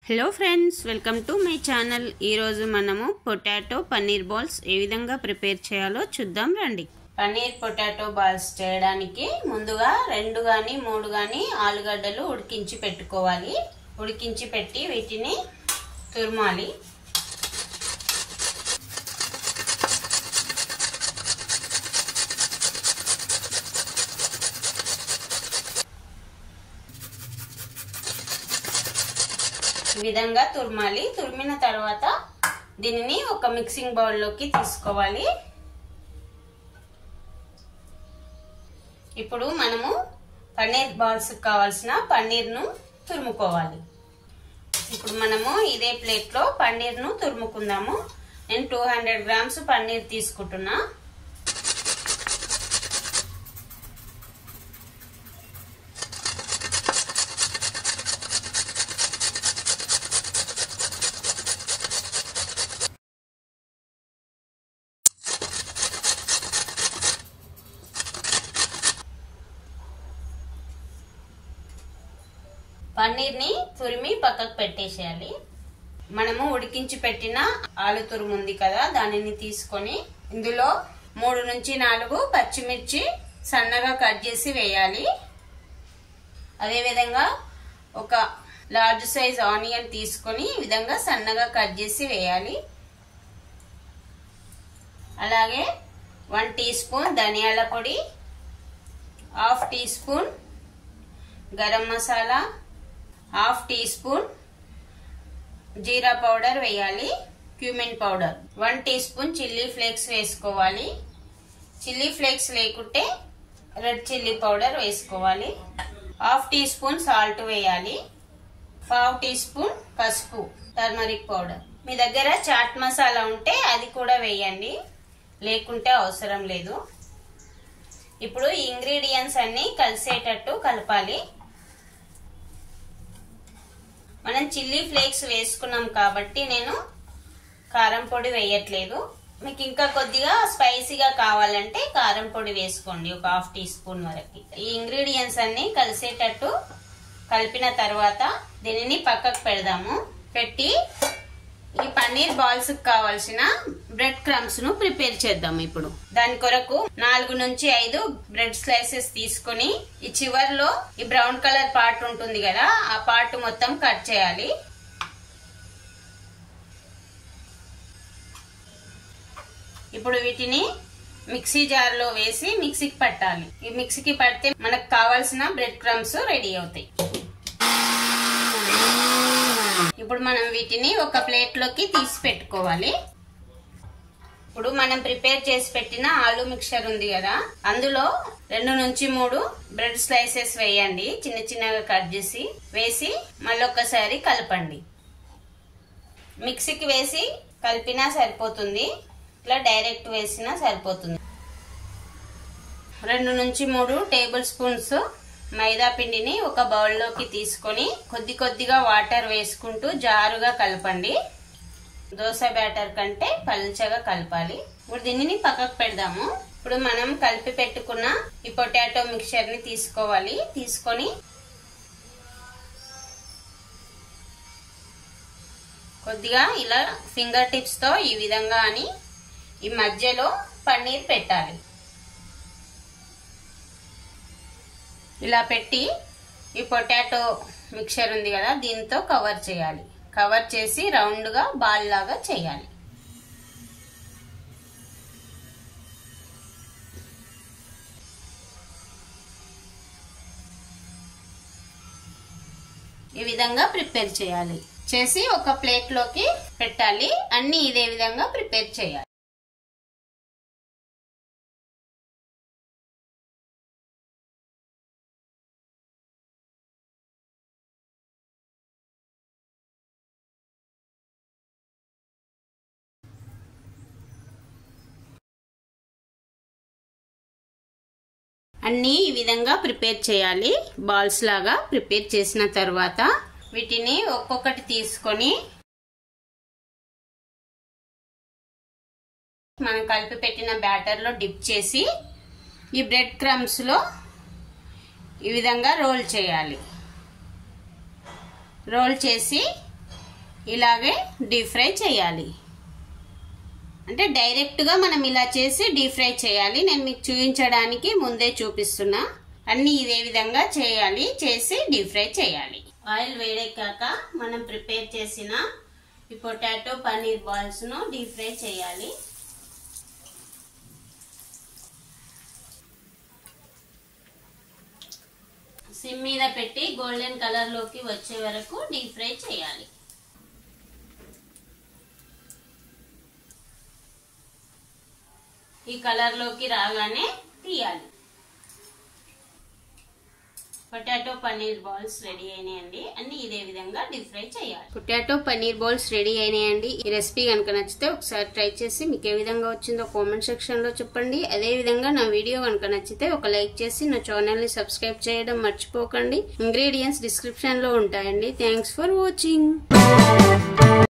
hello friends welcome to my channel ఈరోజు మనము potato paneer balls ఏ విధంగా ప్రిపేర్ చేయాలో చూద్దాం రండి పన్నీర్ పొటాటో బాల్స్ చేయడానికి ముందుగా రెండు కానీ మూడు కానీ ఆలుగడ్డలు ఉడికించి పెట్టుకోవాలి ఉడికించి పెట్టి వీటిని తురుమాలి ఈ విధంగా తురమాలి తురిమిన తర్వాత దీనిని ఒక మిక్సింగ్ బౌల్లోకి తీసుకోవాలి ఇప్పుడు మనము పన్నీర్ బాల్స్ కావాల్సిన పన్నీర్ను తురుముకోవాలి ఇప్పుడు మనము ఇదే ప్లేట్లో పన్నీర్ను తురుముకుందాము నేను టూ హండ్రెడ్ గ్రామ్స్ పన్నీర్ తీసుకుంటున్నా పన్నీర్ని తురిమి పక్కకు పెట్టేసేయాలి మనము ఉడికించి పెట్టిన ఆలు తురుము ఉంది కదా దానిని తీసుకొని ఇందులో మూడు నుంచి నాలుగు పచ్చిమిర్చి సన్నగా కట్ చేసి వేయాలి అదేవిధంగా ఒక లార్జ్ సైజ్ ఆనియన్ తీసుకొని ఈ విధంగా సన్నగా కట్ చేసి వేయాలి అలాగే వన్ టీ స్పూన్ ధనియాల పొడి half teaspoon garam masala half teaspoon జీరా పౌడర్ వేయాలి cumin powder one teaspoon chilli flakes వేసుకోవాలి చిల్లీ ఫ్లేక్స్ లేకుంటే రెడ్ చిల్లీ పౌడర్ వేసుకోవాలి హాఫ్ టీ స్పూన్ సాల్ట్ వేయాలి పావు టీ స్పూన్ పసుపు టర్మరిక్ పౌడర్ మీ దగ్గర చాట్ మసాలా ఉంటే అది కూడా వేయండి లేకుంటే అవసరం లేదు ఇప్పుడు ఈ ఇంగ్రీడియంట్స్ అన్ని కలిసేటట్టు కలపాలి మనం చిల్లీ ఫ్లేక్స్ వేసుకున్నాం కాబట్టి నేను కారం పొడి వేయట్లేదు మీకు ఇంకా కొద్దిగా స్పైసీగా కావాలంటే కారం పొడి వేసుకోండి ఒక హాఫ్ టీ స్పూన్ వరకు ఈ ఇంగ్రీడియంట్స్ అన్ని కలిసేటట్టు కలిపిన తర్వాత దీనిని పక్కకు పెడదాము పెట్టి ఈ పన్నీర్ బాల్స్ కావాల్సిన బ్రెడ్ క్రమ్స్ ను ప్రిపేర్ చేద్దాం ఇప్పుడు దాని కొరకు నాలుగు నుంచి ఐదు బ్రెడ్ స్లైసెస్ తీసుకొని ఈ చివర్లో ఈ బ్రౌన్ కలర్ పార్ట్ ఉంటుంది కదా ఆ పార్ట్ మొత్తం కట్ చేయాలి ఇప్పుడు వీటిని మిక్సీ జార్ లో వేసి మిక్సీకి పట్టాలి ఈ మిక్సీకి పడితే మనకు కావాల్సిన బ్రెడ్ క్రమ్స్ రెడీ అవుతాయి ఇప్పుడు మనం వీటిని ఒక ప్లేట్ లోకి తీసి పెట్టుకోవాలి ఇప్పుడు మనం ప్రిపేర్ చేసి పెట్టిన ఆలు మిక్చర్ ఉంది కదా అందులో రెండు నుంచి మూడు బ్రెడ్ స్లైసెస్ వేయండి చిన్న చిన్నగా కట్ చేసి వేసి మళ్ళొకసారి కలపండి మిక్సీకి వేసి కలిపినా సరిపోతుంది ఇట్లా డైరెక్ట్ వేసినా సరిపోతుంది రెండు నుంచి మూడు టేబుల్ స్పూన్స్ మైదా పిండిని ఒక బౌల్లోకి తీసుకొని కొద్ది కొద్దిగా వాటర్ వేసుకుంటూ జారుగా కలపండి దోశ బ్యాటర్ కంటే పల్చగా కలపాలి ఇప్పుడు దీనిని పక్కకు పెడదాము ఇప్పుడు మనం కలిపి పెట్టుకున్న ఈ పొటాటో మిక్చర్ ని తీసుకోవాలి తీసుకొని కొద్దిగా ఇలా ఫింగర్ టిప్స్ తో ఈ విధంగా అని ఈ మధ్యలో పన్నీర్ పెట్టాలి ఇలా పెట్టి ఈ పొటాటో మిక్చర్ ఉంది కదా దీంతో కవర్ చేయాలి కవర్ చేసి రౌండ్గా బాల్ లాగా చేయాలి ఈ విధంగా ప్రిపేర్ చేయాలి చేసి ఒక ప్లేట్లోకి పెట్టాలి అన్ని ఇదే విధంగా ప్రిపేర్ చేయాలి అన్నీ ఈ విధంగా ప్రిపేర్ చేయాలి బాల్స్ లాగా ప్రిపేర్ చేసిన తర్వాత వీటిని ఒక్కొక్కటి తీసుకొని మనం కలిపి పెట్టిన బ్యాటర్లో డిప్ చేసి ఈ బ్రెడ్ క్రమ్స్లో ఈ విధంగా రోల్ చేయాలి రోల్ చేసి ఇలాగే డీప్ ఫ్రై చేయాలి అంటే డైరెక్ట్గా మనం ఇలా చేసి డీప్ ఫ్రై చేయాలి నేను మీకు చూపించడానికి ముందే చూపిస్తున్నా అన్ని ఇదే విధంగా చేయాలి చేసి డీప్ ఫ్రై చేయాలి ఆయిల్ వేడెక్కాక మనం ప్రిపేర్ చేసిన ఈ పొటాటో పన్నీర్ బాల్స్ను డీప్ ఫ్రై చేయాలి సిమ్ మీద పెట్టి గోల్డెన్ కలర్ లోకి వచ్చే వరకు డీప్ ఫ్రై చేయాలి ఈ కలర్ లోకి రాగానే తీయాలి పొటాటో పన్నీర్ బాల్స్ రెడీ అయినాయండి అన్ని ఇదే విధంగా డీప్ ఫ్రై చేయాలి పొటాటో పన్నీర్ బాల్స్ రెడీ అయినాయండి ఈ రెసిపీ కనుక నచ్చితే ఒకసారి ట్రై చేసి మీకు ఏ విధంగా వచ్చిందో కామెంట్ సెక్షన్ లో చెప్పండి అదే విధంగా నా వీడియో కనుక నచ్చితే ఒక లైక్ చేసి నా ఛానల్ ని సబ్స్క్రైబ్ చేయడం మర్చిపోకండి ఇంగ్రీడియంట్స్ డిస్క్రిప్షన్ లో ఉంటాయండి థ్యాంక్స్ ఫర్ వాచింగ్